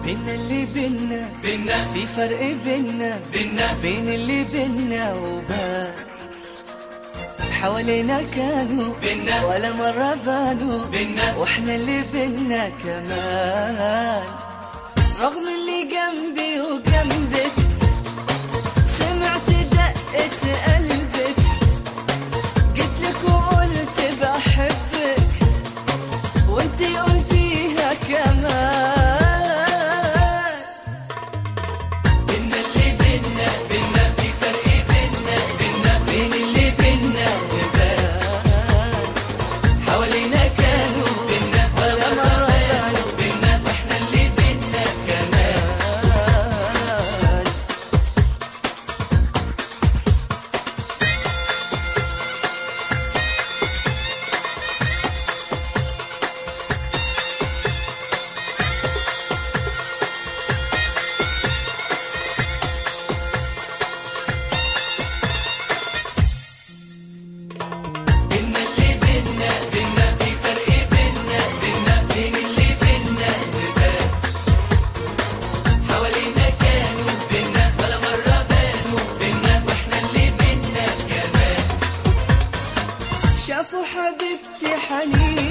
بين اللي بينا بينا في فرق بينا بينا بين اللي بينا وبان حوالينا كانوا بينا ولا مرة بانوا بينا واحنا اللي بينا كمان رغم اللي جنبي وجنبك سمعت دقة قلبك قلت لك وقلت بحبك وانتي قلتيها كمان بينا اللي بينا بينا في فرق بينا بينا بين اللي بينا وبان حوالينا كانوا بينا ولا مرة بانوا بينا واحنا اللي بينا كمان كمان بينا اللي بينا بينا في فرق بينا بينا بين اللي بينا وبان حوالينا كانوا بينا ولا مرة بانوا بينا واحنا اللي بينا كمان شافوا حبيبتي حنين